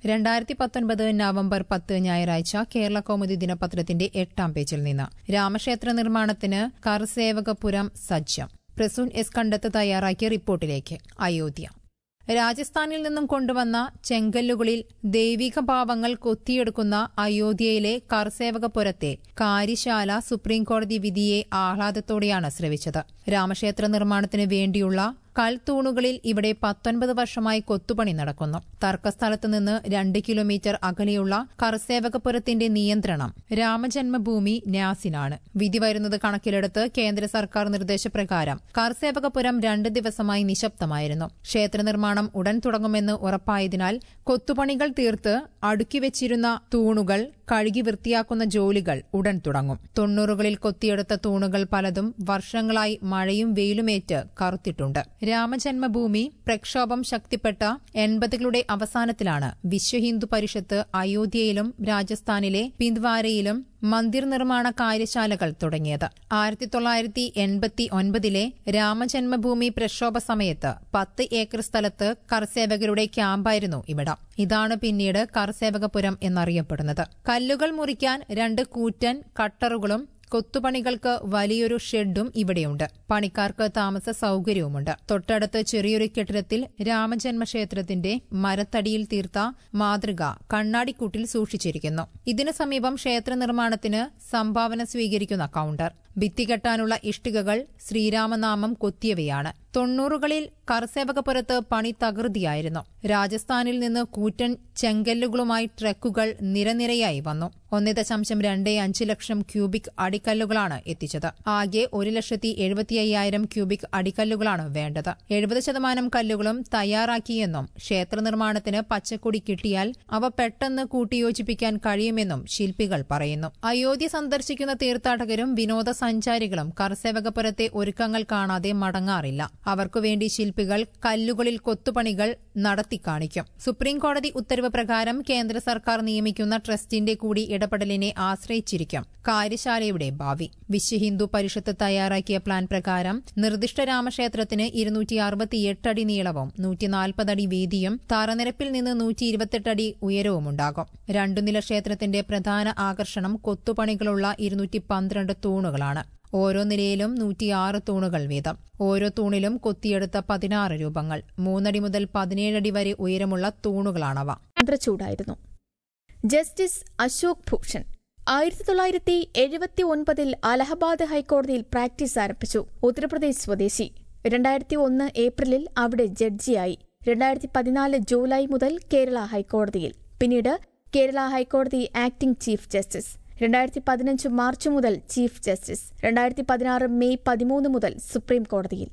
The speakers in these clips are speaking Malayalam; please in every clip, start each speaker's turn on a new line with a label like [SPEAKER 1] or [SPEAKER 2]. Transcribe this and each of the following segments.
[SPEAKER 1] രണ്ടായിരത്തി പത്തൊൻപത് നവംബർ പത്ത് ഞായറാഴ്ച കേരള കൗമുദി ദിനപത്രത്തിന്റെ എട്ടാം പേജിൽ നിന്ന് രാമക്ഷേത്ര നിർമ്മാണത്തിന് കർസേവകപുരം സജ്ജം പ്രസൂൺ എസ് കണ്ടത്ത് തയ്യാറാക്കിയ റിപ്പോർട്ടിലേക്ക് അയോധ്യ രാജസ്ഥാനിൽ നിന്നും കൊണ്ടുവന്ന ചെങ്കല്ലുകളിൽ ദൈവിക ഭാവങ്ങൾ കൊത്തിയെടുക്കുന്ന അയോധ്യയിലെ കർസേവകപുരത്തെ കാര്യശാല സുപ്രീംകോടതി വിധിയെ ആഹ്ലാദത്തോടെയാണ് ശ്രവിച്ചത് രാമക്ഷേത്ര നിർമ്മാണത്തിന് വേണ്ടിയുള്ള കൽത്തൂണുകളിൽ ഇവിടെ പത്തൊൻപത് വർഷമായി കൊത്തുപണി നടക്കുന്നു തർക്കസ്ഥലത്ത് നിന്ന് രണ്ട് കിലോമീറ്റർ അകലെയുള്ള കർസേവകപുരത്തിന്റെ നിയന്ത്രണം രാമജന്മഭൂമി ന്യാസിനാണ് വിധി വരുന്നത് കണക്കിലെടുത്ത് കേന്ദ്ര സർക്കാർ നിർദ്ദേശപ്രകാരം കർസേവകപുരം രണ്ട് ദിവസമായി നിശബ്ദമായിരുന്നു ക്ഷേത്ര നിർമ്മാണം ഉടൻ തുടങ്ങുമെന്ന് ഉറപ്പായതിനാൽ കൊത്തുപണികൾ തീർത്ത് അടുക്കിവെച്ചിരുന്ന തൂണുകൾ കഴുകി വൃത്തിയാക്കുന്ന ജോലികൾ ഉടൻ തുടങ്ങും തൊണ്ണൂറുകളിൽ കൊത്തിയെടുത്ത തൂണുകൾ പലതും വർഷങ്ങളായി മഴയും വെയിലുമേറ്റ് കറുത്തിട്ടുണ്ട് രാമജന്മഭൂമി പ്രക്ഷോഭം ശക്തിപ്പെട്ട എൺപതുകളുടെ അവസാനത്തിലാണ് വിശ്വഹിന്ദു പരിഷത്ത് അയോധ്യയിലും രാജസ്ഥാനിലെ പിന്ദ്വാരയിലും മന്ദിർ നിർമ്മാണ കാര്യശാലകൾ തുടങ്ങിയത് ആയിരത്തി തൊള്ളായിരത്തി എൺപത്തി ഒൻപതിലെ രാമജന്മഭൂമി പ്രക്ഷോഭ സമയത്ത് പത്ത് ഏക്കർ സ്ഥലത്ത് കർസേവകരുടെ ക്യാമ്പായിരുന്നു ഇവിടം ഇതാണ് പിന്നീട് കർസേവകപുരം എന്നറിയപ്പെടുന്നത് കല്ലുകൾ മുറിക്കാൻ രണ്ട് കൂറ്റൻ കട്ടറുകളും കൊത്തുപണികൾക്ക് വലിയൊരു ഷെഡും ഇവിടെയുണ്ട് പണിക്കാർക്ക് താമസ സൌകര്യവുമുണ്ട് തൊട്ടടുത്ത് ചെറിയൊരു കെട്ടിടത്തിൽ രാമജന്മക്ഷേത്രത്തിന്റെ മരത്തടിയിൽ തീർത്ത മാതൃക കണ്ണാടിക്കൂട്ടിൽ സൂക്ഷിച്ചിരിക്കുന്നു ഇതിനു സമീപം ക്ഷേത്ര നിർമ്മാണത്തിന് സംഭാവന സ്വീകരിക്കുന്ന കൌണ്ടർ ഭിത്തികെട്ടാനുള്ള ഇഷ്ടികകൾ ശ്രീരാമനാമം കൊത്തിയവയാണ് തൊണ്ണൂറുകളിൽ കർസേവകപുരത്ത് പണി തകൃതിയായിരുന്നു രാജസ്ഥാനിൽ നിന്ന് കൂറ്റൻ ചെങ്കല്ലുകളുമായി ട്രക്കുകൾ നിരനിരയായി വന്നു ഒന്നേ ദശാംശം രണ്ട് അഞ്ച് ലക്ഷം ക്യൂബിക് അടിക്കല്ലുകളാണ് എത്തിച്ചത് ആകെ ഒരു ലക്ഷത്തി എഴുപത്തി അയ്യായിരം ക്യൂബിക് അടിക്കല്ലുകളാണ് വേണ്ടത് എഴുപത് ശതമാനം കല്ലുകളും തയ്യാറാക്കിയെന്നും ക്ഷേത്ര നിർമ്മാണത്തിന് പച്ചക്കൊടി കിട്ടിയാൽ അവ പെട്ടെന്ന് കൂട്ടിയോജിപ്പിക്കാൻ കഴിയുമെന്നും ശില്പികൾ പറയുന്നു അയോധ്യ സന്ദർശിക്കുന്ന തീർത്ഥാടകരും വിനോദസഞ്ചാരികളും കർസേവകപുരത്തെ ഒരുക്കങ്ങൾ കാണാതെ മടങ്ങാറില്ല അവർക്കുവേണ്ടി ശില്പികൾ കല്ലുകളിൽ കൊത്തുപണികൾ നടത്തിക്കാണിക്കും സുപ്രീംകോടതി ഉത്തരവ് പ്രകാരം കേന്ദ്ര സർക്കാർ നിയമിക്കുന്ന ട്രസ്റ്റിന്റെ കൂടി ഇടപെടലിനെ ആശ്രയിച്ചിരിക്കും കാര്യശാലയുടെ ഭാവി വിശ്വഹിന്ദു പരിഷത്ത് തയ്യാറാക്കിയ പ്ലാൻ പ്രകാരം നിർദ്ദിഷ്ട രാമക്ഷേത്രത്തിന് ഇരുന്നൂറ്റി അറുപത്തിയെട്ട് അടി നീളവും നൂറ്റിനാൽപ്പത് അടി വീതിയും തറനിരപ്പിൽ നിന്ന് നൂറ്റി ഇരുപത്തെട്ട് അടി ഉയരവുമുണ്ടാകും രണ്ടു നില ക്ഷേത്രത്തിന്റെ പ്രധാന ആകർഷണം കൊത്തുപണികളുള്ള ഇരുന്നൂറ്റി പന്ത്രണ്ട് തൂണുകളാണ് ഓരോ നിലയിലും നൂറ്റിയാറ് തൂണുകൾ വീതം ഓരോ തൂണിലും കൊത്തിയെടുത്ത പതിനാറ് രൂപങ്ങൾ മൂന്നടി മുതൽ പതിനേഴടി വരെ ഉയരമുള്ള തൂണുകളാണവ
[SPEAKER 2] ചൂടായിരുന്നു ജസ്റ്റിസ് അശോക് ഭൂഷൺ ആയിരത്തി തൊള്ളായിരത്തി എഴുപത്തി ഒൻപതിൽ അലഹബാദ് ഹൈക്കോടതിയിൽ പ്രാക്ടീസ് ആരംഭിച്ചു ഉത്തർപ്രദേശ് സ്വദേശി രണ്ടായിരത്തി ഒന്ന് ഏപ്രിലിൽ അവിടെ ജഡ്ജിയായി രണ്ടായിരത്തി പതിനാല് ജൂലൈ മുതൽ കേരള ഹൈക്കോടതിയിൽ പിന്നീട് കേരള ഹൈക്കോടതി ആക്ടിംഗ് ചീഫ് ജസ്റ്റിസ് രണ്ടായിരത്തി പതിനഞ്ച് മാർച്ച് മുതൽ ചീഫ് ജസ്റ്റിസ് രണ്ടായിരത്തി പതിനാറ് മെയ് പതിമൂന്ന് മുതൽ സുപ്രീം കോടതിയിൽ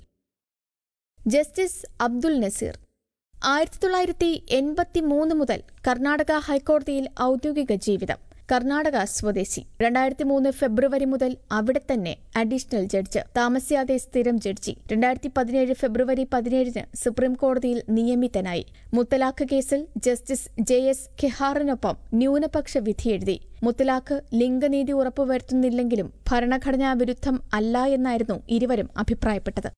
[SPEAKER 2] ജസ്റ്റിസ് അബ്ദുൽ നസീർ ആയിരത്തി തൊള്ളായിരത്തി എൺപത്തി മൂന്ന് മുതൽ കർണാടക ഹൈക്കോടതിയിൽ ഔദ്യോഗിക ജീവിതം കർണാടക സ്വദേശി രണ്ടായിരത്തി മൂന്ന് ഫെബ്രുവരി മുതൽ അവിടെ തന്നെ അഡീഷണൽ ജഡ്ജ് താമസിയാതെ സ്ഥിരം ജഡ്ജി രണ്ടായിരത്തി പതിനേഴ് ഫെബ്രുവരി പതിനേഴിന് സുപ്രീം കോടതിയിൽ നിയമിതനായി മുത്തലാഖ് കേസിൽ ജസ്റ്റിസ് ജെ എസ് ഖെഹാറിനൊപ്പം ന്യൂനപക്ഷ വിധിയെഴുതി മുത്തലാഖ് ലിംഗനീതി ഉറപ്പുവരുത്തുന്നില്ലെങ്കിലും ഭരണഘടനാ വിരുദ്ധം അല്ല എന്നായിരുന്നു ഇരുവരും അഭിപ്രായപ്പെട്ടത്